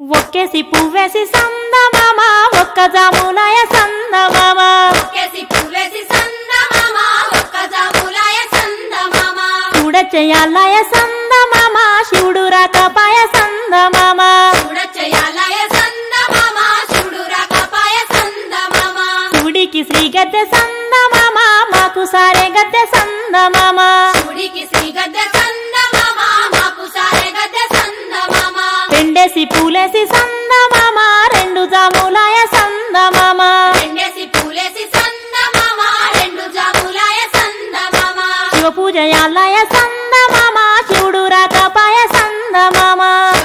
ఒక్కేసి పువ్వేసి సందమామ ఒక్క జాములాయ సందమామ ఒక్కేసి పువ్వేసి సందమామ, ఒక్క జాములాయ సందమామ. చూడచెయ్యాలయ సందమామ శివుడు రాకపాయ సందమామ చూడచెయ్యాలయ సందమామ, శివుడు రాకపాయ సందమామ. శివుడికి శ్రీ గద్దె సందమామ మాకు సారే గద్దె సందమామ శివుడికి శ్రీ గద్దె సందమామ, మాకు సారె గద్దె సందమామ. పెండేసి పూలేసి సందమామ రెండు జాములాయ సందమామ రెండేసి పూలేసి సందమామ, రెండు జాములాయ సందమామ. శివ పూజయాలయ సందమామ శివుడు రాకపాయ సందమామ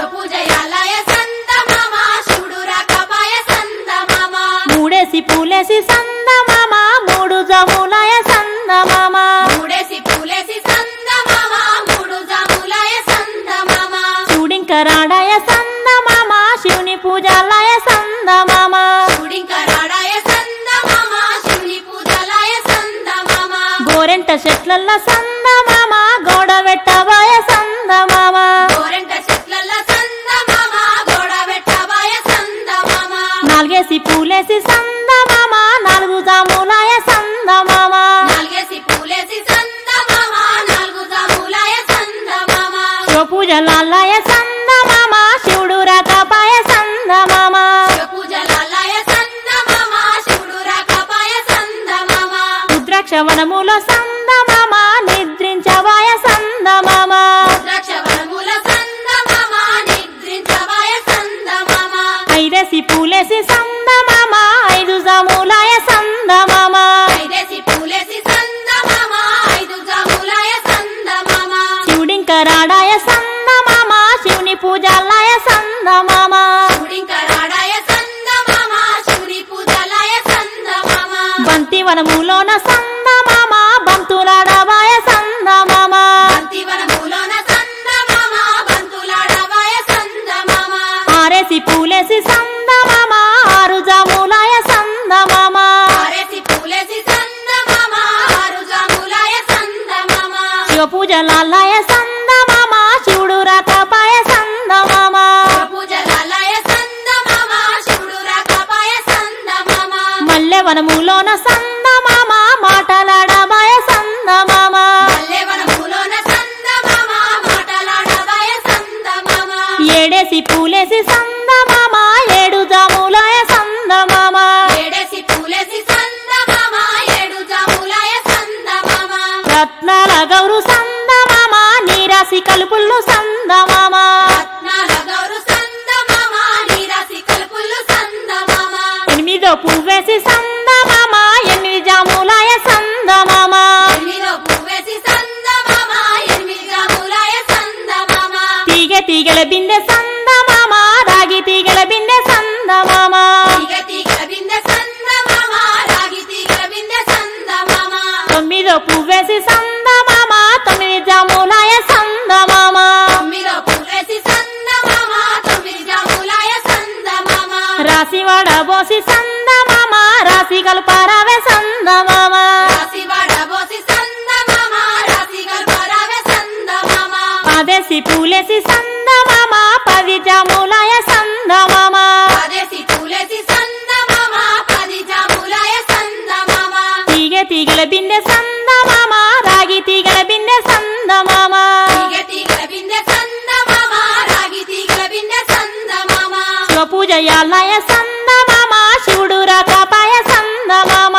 పూజయాలయ సందమామ, శివుడు రాకపాయ సందమామ. మూడేసి పూలేసి సందమామ మూడు జాములాయ సందమామ మూడేసి పూలేసి సందమామ, మూడు జాములాయ సందమామ. శివుడింకరాడాయ సందమామ శివుని పూజాలయ సందమామ శివుడింకరాడాయ సందమామ, శివుని పూజలాయ సందమామ. గోరెంట చెట్లల్ల సందమామ గోడ వెట్టబాయ సందమామ గోరెంట చెట్లల్ల సందమామ, గోడ వెట్టబాయ సందమామ. నాలుగేసి పూలేసి సందమామ నాలుగు జాములాయ సందమామ నాలుగేసి పూలేసి సందమామ, నాలుగు జాములాయ సందమామ. శివ పూజలాలయ సందమామ శివుడు రాకపాయ సందమామ పూజలాలయ సందమామ, శివుడు రాకపాయ సందమామ. రుద్రాక్ష వనములో సందమామ నిద్రించవాయ సందమామ ద్రాక్షవనముల సందమామ, నిద్రించవాయ సందమామ. ఐదేసి పూలేసి సందమామ ఐదు జాములాయ సందమామ ఐదేసి పూలేసి సందమామ, ఐదు జాములాయ సందమామ. శివుడింకరాడాయ సందమామ శివుని పూజాలయ సందమామ శివుడింకరాడాయ సందమామ, శివుని పూజలాయ సందమామ. బంతి వనములోన సందమామ బంతులాడవాయ సందమామ బంతివనములోన సందమామ, బంతులాడవాయ సందమామ. ఆరేసి పూలేసి సందమామ ఆరు జాములాయ సందమామ ఆరేసి పూలేసి సందమామ, ఆరు జాములాయ సందమామ. శివ పూజలాలయ సందమామ శివుడు రాకపాయ సందమామ పూజలాలయ సందమామ, శివుడు రాకపాయ సందమామ. మల్లె వనములోన సందమామ మాటలాడబాయ సందమామ పల్లెవనములోన సందమామ, మాటలాడవాయ సందమామ. ఏడేసి పూలేసి సందమామ ఏడు జాములాయ సందమామ ఏడేసి పూలేసి సందమామ, ఏడు జాములాయ సందమామ. రత్నాల గౌరు సందమామ నీరాసి కలుపుళ్ళు సందమామ రత్నాల గౌరు సందమామ, నీరాసి కలుపులు సందమామ. ఎనిమిదో పువ్వేసి సందమామ ఎనిమిది జాములాయ సందమామ ఎనిమిదో పువ్వేసి సందమామ, ఎనిమిది జాములాయ సందమామ. తీగ తీగల బిందె సందమామ రాగి తీగల బిందె సందమామ తీగ తీగల బిందె సందమామ, రాగి తీగల బిందె సందమామ. తొమ్మిదో పువ్వేసి సందమామ తొమ్మిది జాములాయ సందమామ తొమ్మిదో పువ్వేసి సందమామ, తొమ్మిది జాములాయ సందమామ. రాసి వడబోసి సందమామ రాసి కలుపారావే సందమామ రాసి వడబోసి సందమామ, రాసి గల్పరావె సందమామ. పదేసి పూలేసి సందమామ పది జాములాయ సందమామ పదేసి పూలేసి సందమామ, పది జాములాయ సందమామ. తీగ తీగల బిందె సందమామ రాగి తీగల బిందె సందమామ తీగ తీగల బిందె సందమామ, రాగి తీగల బిందె సందమామ. శివ పూజయాలయ సందమామ శివుడు రాకపాయ సందమామ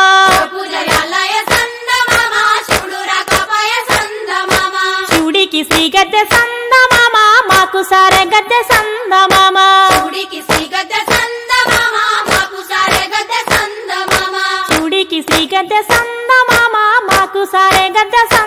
పూజయాలయ సందమామ, శివుడు రాకపాయ సందమామ. శివుడికి శ్రీ గద్దె సందమామ మాకు సారె గద్దె సందమామ శివుడికి శ్రీ గద్దె సందమామ, మాకు సారె గద్దె సందమామ. శివుడికి శ్రీ గద్దె సందమామ మాకు సారె గద్దె